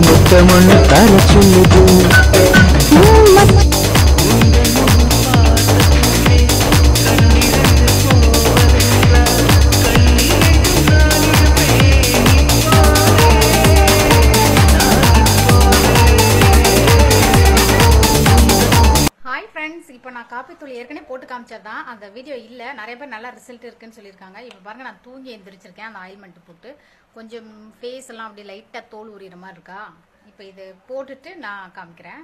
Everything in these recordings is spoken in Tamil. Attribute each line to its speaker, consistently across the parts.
Speaker 1: முத்தமொன்னு தர சொல்லுது
Speaker 2: ஹாய் ஃப்ரெண்ட்ஸ் இப்போ நான் காப்பி தூள் ஏற்கனவே போட்டு காமிச்சது தான் அந்த வீடியோ இல்லை நிறைய பேர் நல்ல ரிசல்ட் இருக்குன்னு சொல்லியிருக்காங்க இப்போ பாருங்க நான் தூங்கி எந்திரிச்சிருக்கேன் அந்த ஆயில்மெண்ட் போட்டு கொஞ்சம் ஃபேஸ் எல்லாம் அப்படி லைட்டாக தோல் உரியிற மாதிரி இருக்கா இப்போ இது போட்டுட்டு நான் காமிக்கிறேன்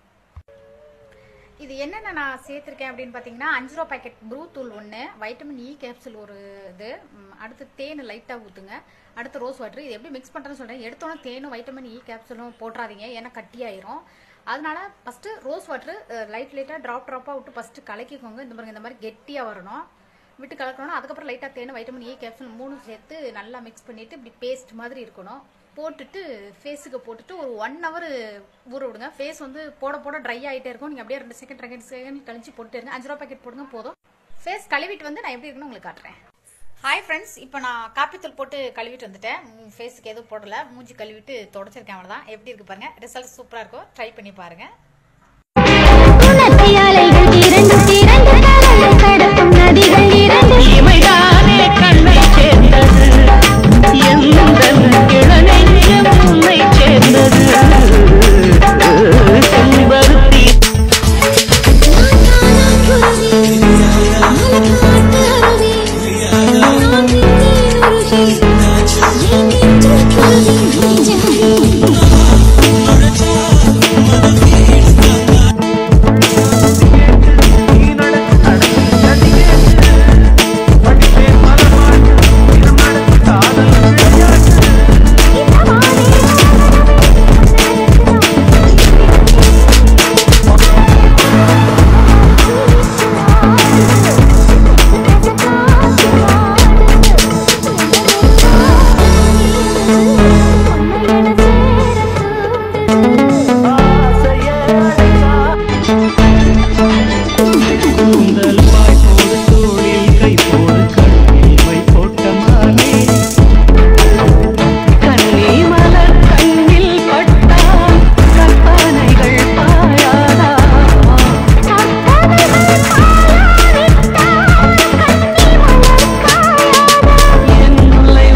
Speaker 2: இது என்னென்ன நான் சேர்த்துருக்கேன் அப்படின்னு பார்த்தீங்கன்னா அஞ்சு ரூபா பாக்கெட் ப்ரூ தூள் ஒன்று வைட்டமின் இ கேப்சூல் ஒரு இது ம், அடுத்து தேன் லைட்டாக ஊற்றுங்க அடுத்து ரோஸ் வாட்டர் இது எப்படி மிக்ஸ் பண்ணுறேன்னு சொல்கிறேன் எடுத்தோன்னே தேனும் வைட்டமின் இ கேப்சூலும் போட்டுறாதீங்க ஏன்னா கட்டியாயிரும் அதனால ஃபஸ்ட்டு ரோஸ் வாட்டர் லைட் லைட்டாக ட்ராப் ட்ராப்பாக விட்டு ஃபஸ்ட்டு கலக்கிக்கோங்க இந்த மாதிரி இந்த மாதிரி கெட்டியாக வரணும் விட்டு கலக்கணும் அதுக்கப்புறம் லைட்டாக தேன் வைட்டமின் இ கேப்சூல் மூணும் சேர்த்து நல்லா மிக்ஸ் பண்ணிவிட்டு இப்படி பேஸ்ட் மாதிரி இருக்கணும் போட்டுட்டு ஃபேஸுக்கு போட்டுட்டு ஒரு ஒன் ஹவர் ஊற விடுங்க ஃபேஸ் வந்து போட போட ட்ரை ஆகிட்டே இருக்கும் நீங்கள் அப்படியே ரெண்டு செகண்ட் ரெண்டு செகண்ட் கழிச்சு போட்டு இருங்க அஞ்சு ரூபா பாக்கெட் போடுங்க போதும் ஃபேஸ் கழுவிட்டு வந்து நான் எப்படி இருக்குன்னு உங்களுக்கு காட்டுறேன் ஹாய் ஃப்ரெண்ட்ஸ் இப்போ நான் காப்பித்தூள் போட்டு கழுவிட்டு வந்துட்டேன் ஃபேஸுக்கு எதுவும் போடல மூஞ்சி கழுவிட்டு தொடச்சிருக்கேன் அவ்வளோதான் எப்படி இருக்கு பாருங்க ரிசல்ட் சூப்பராக இருக்கும் ட்ரை பண்ணி பாருங்க
Speaker 3: உனத்தை அலைகள் இரண்டு திரண்டு கடலை கடக்கும் நதிகள் இரண்டு
Speaker 1: இமைதானே கண்ணை சேர்ந்தது எந்தன் இளநெஞ்சம் உன்னை சேர்ந்தது செம்பருத்தி கூந்தல் பாய் போடு தோளில் கை போடு கண்ணில் மை போட்ட மானே கண்ணி மலர் கண்ணில் பட்டால் கற்பனைகள் பாழாதா என் முல்லை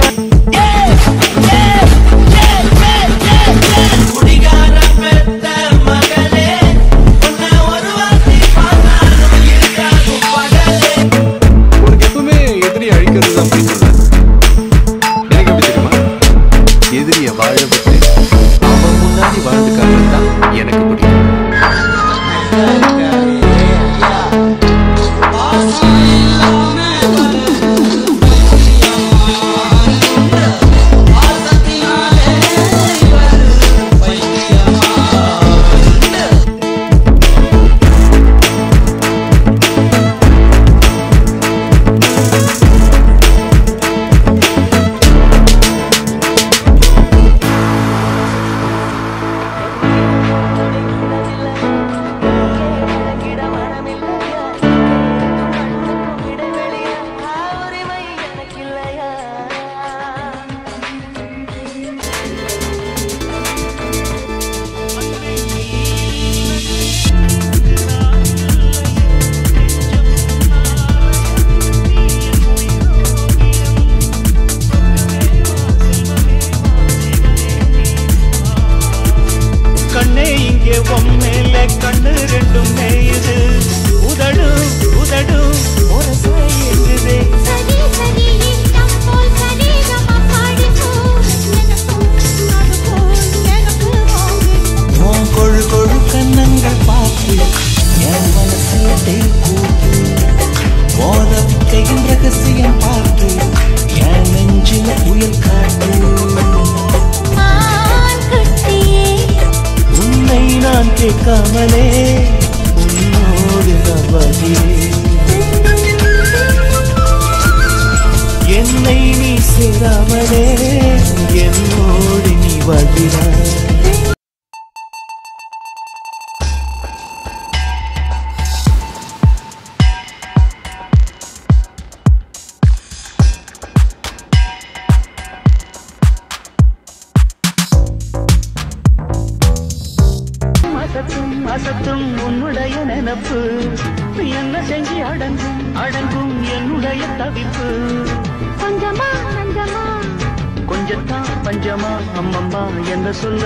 Speaker 4: உனக்கு எப்பவுமே எதிரி அழிக்கிறது தான் பிடிக்கும் எனக்கு எப்படி தெரியுமா எதிரிய வாழ விட்டு அவன் முன்னாடி வாழ்ந்து காட்டுறது தான் எனக்கு பிடிக்கும் கண்ணே இங்கே உம்மேல கண்ணு ரெண்டும் மேயுது உதடு உதடு ஒரு சேயுதே
Speaker 3: சரி சரி இஷ்டம் போல் சரீரமா பாடிப்போ எனக்கு அது போல் எனக்கு வாங்கு
Speaker 1: உன் கொழு கொழு கண்ணங்கள் பார்த்து என் மனசுல தேன் கூட்டு மோத விக்கையின் ரகசியம் பார்த்து என் நெஞ்சில புயல் காட்டு
Speaker 3: ஆண் குட்டியே
Speaker 1: உன்னை நான் கேட்காமலே உன்னோடு நான் வாழ்கிறேன் என்னை நீ சேராமலே என்னோடு நீ வாழ்கிறாய் அசத்தும் அசத்தும் உன்னுடைய நினப்பு என்ன செஞ்சு அடங்கும் அடங்கும் என்னுடைய தவிப்பு
Speaker 3: கொஞ்சமா நஞ்சமா
Speaker 1: கொஞ்சத்தான் பஞ்சமா அம்மம்மா என்ன சொல்ல